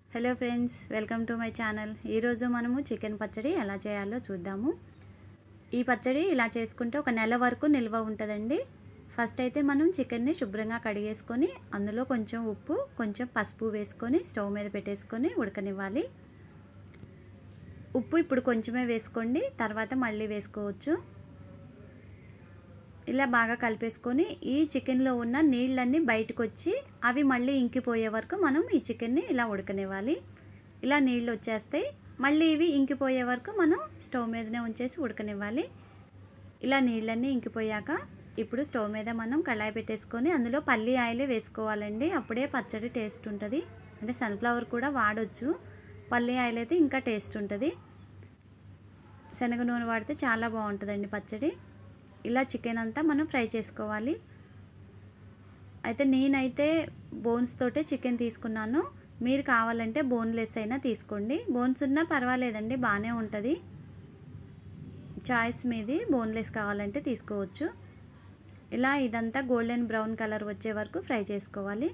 hello friends welcome to my channel ఈరోజు మనము chicken పచ్చడి ఎలా చేయాలో చూద్దాము ఈ పచ్చడి ఇలా చేసుకుంటే ఒక నెల వరకు నిల్వ ఉంటుందండి ఫస్ట్ అయితే మనం చికెన్ని శుభ్రంగా కడిగేసుకొని అందులో కొంచెం ఉప్పు కొంచెం పసుపు వేసుకొని స్టవ్ మీద పెట్టేసుకొని ఉడకనివ్వాలి ఉప్పు ఇప్పుడు కొంచెమే వేసుకోండి తర్వాత మళ్ళీ వేసుకోవచ్చు ఇలా బాగా కలిపేసుకొని ఈ చికెన్లో ఉన్న నీళ్ళన్నీ బయటకు వచ్చి అవి మళ్ళీ ఇంకిపోయే వరకు మనం ఈ చికెన్ని ఇలా ఉడకనివ్వాలి ఇలా నీళ్ళు వచ్చేస్తాయి మళ్ళీ ఇవి ఇంకిపోయే వరకు మనం స్టవ్ మీదనే ఉంచేసి ఉడకనివ్వాలి ఇలా నీళ్ళన్నీ ఇంకిపోయాక ఇప్పుడు స్టవ్ మీద మనం కళాయి పెట్టేసుకొని అందులో పల్లి ఆయిల్ వేసుకోవాలండి అప్పుడే పచ్చడి టేస్ట్ ఉంటుంది అంటే సన్ఫ్లవర్ కూడా వాడొచ్చు పల్లి ఆయిల్ అయితే ఇంకా టేస్ట్ ఉంటుంది శనగ నూనె వాడితే చాలా బాగుంటుందండి పచ్చడి ఇలా చికెన్ అంతా మనం ఫ్రై చేసుకోవాలి అయితే నేనైతే బోన్స్ తోటే చికెన్ తీసుకున్నాను మీరు కావాలంటే బోన్లెస్ అయినా తీసుకోండి బోన్స్ ఉన్నా పర్వాలేదండి బాగానే ఉంటుంది చాయిస్ మీది బోన్లెస్ కావాలంటే తీసుకోవచ్చు ఇలా ఇదంతా గోల్డెన్ బ్రౌన్ కలర్ వచ్చే వరకు ఫ్రై చేసుకోవాలి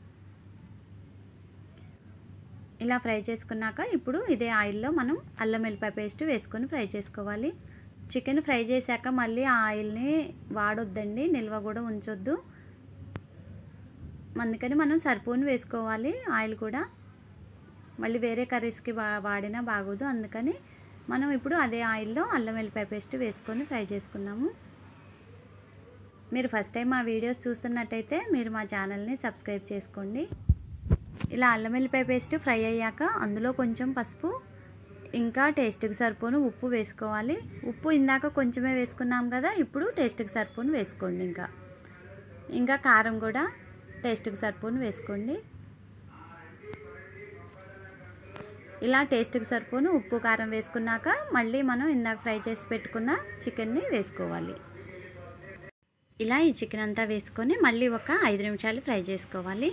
ఇలా ఫ్రై చేసుకున్నాక ఇప్పుడు ఇదే ఆయిల్లో మనం అల్లం వెల్లిపాయ పేస్ట్ వేసుకొని ఫ్రై చేసుకోవాలి చికెన్ ఫ్రై చేశాక మళ్ళీ ఆ ఆయిల్ని వాడొద్దండి నిల్వ కూడా ఉంచొద్దు అందుకని మనం సరిపోని వేసుకోవాలి ఆయిల్ కూడా మళ్ళీ వేరే కర్రీస్కి వా వాడినా బాగోదు అందుకని మనం ఇప్పుడు అదే ఆయిల్లో అల్లం వెల్లిపాయ పేస్ట్ వేసుకొని ఫ్రై చేసుకుందాము మీరు ఫస్ట్ టైం మా వీడియోస్ చూస్తున్నట్టయితే మీరు మా ఛానల్ని సబ్స్క్రైబ్ చేసుకోండి ఇలా అల్లం వెల్లిపాయ పేస్ట్ ఫ్రై అయ్యాక అందులో కొంచెం పసుపు ఇంకా టేస్ట్కి సరిపోను ఉప్పు వేసుకోవాలి ఉప్పు ఇందాక కొంచెమే వేసుకున్నాం కదా ఇప్పుడు టేస్ట్కి సరిపోను వేసుకోండి ఇంకా ఇంకా కారం కూడా టేస్ట్కి సరిపోను వేసుకోండి ఇలా టేస్ట్కి సరిపోను ఉప్పు కారం వేసుకున్నాక మళ్ళీ మనం ఇందాక ఫ్రై చేసి పెట్టుకున్న చికెన్ని వేసుకోవాలి ఇలా ఈ చికెన్ అంతా వేసుకొని మళ్ళీ ఒక ఐదు నిమిషాలు ఫ్రై చేసుకోవాలి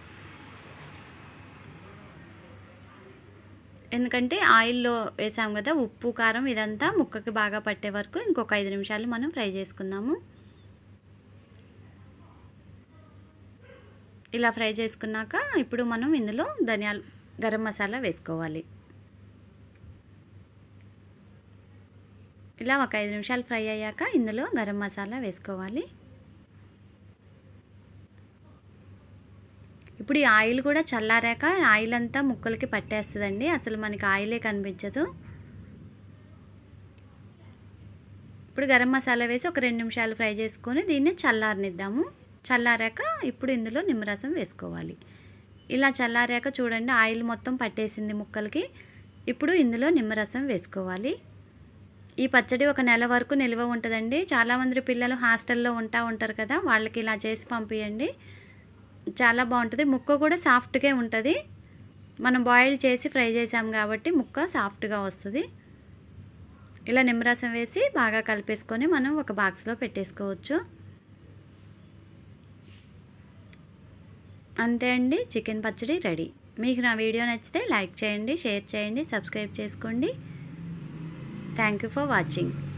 ఎందుకంటే ఆయిల్లో వేసాం కదా ఉప్పు కారం ఇదంతా ముక్కకి బాగా పట్టే వరకు ఇంకొక ఐదు నిమిషాలు మనం ఫ్రై చేసుకుందాము ఇలా ఫ్రై చేసుకున్నాక ఇప్పుడు మనం ఇందులో ధనియాలు గరం మసాలా వేసుకోవాలి ఇలా ఒక ఐదు నిమిషాలు ఫ్రై అయ్యాక ఇందులో గరం మసాలా వేసుకోవాలి ఇప్పుడు ఈ ఆయిల్ కూడా చల్లారాక ఆయిల్ అంతా ముక్కలకి పట్టేస్తుందండి అసలు మనకి ఆయిలే కనిపించదు ఇప్పుడు గరం మసాలా వేసి ఒక రెండు నిమిషాలు ఫ్రై చేసుకొని దీన్ని చల్లారనిద్దాము చల్లారాక ఇప్పుడు ఇందులో నిమ్మరసం వేసుకోవాలి ఇలా చల్లారాక చూడండి ఆయిల్ మొత్తం పట్టేసింది ముక్కలకి ఇప్పుడు ఇందులో నిమ్మరసం వేసుకోవాలి ఈ పచ్చడి ఒక నెల వరకు నిల్వ ఉంటుందండి చాలామంది పిల్లలు హాస్టల్లో ఉంటా ఉంటారు కదా వాళ్ళకి ఇలా చేసి పంపించండి చాలా బాగుంటుంది ముక్క కూడా సాఫ్ట్గా ఉంటుంది మనం బాయిల్ చేసి ఫ్రై చేసాం కాబట్టి ముక్క సాఫ్ట్గా వస్తుంది ఇలా నిమ్మరసం వేసి బాగా కలిపేసుకొని మనం ఒక బాక్స్లో పెట్టేసుకోవచ్చు అంతే అండి చికెన్ పచ్చడి రెడీ మీకు నా వీడియో నచ్చితే లైక్ చేయండి షేర్ చేయండి సబ్స్క్రైబ్ చేసుకోండి థ్యాంక్ యూ ఫర్ వాచింగ్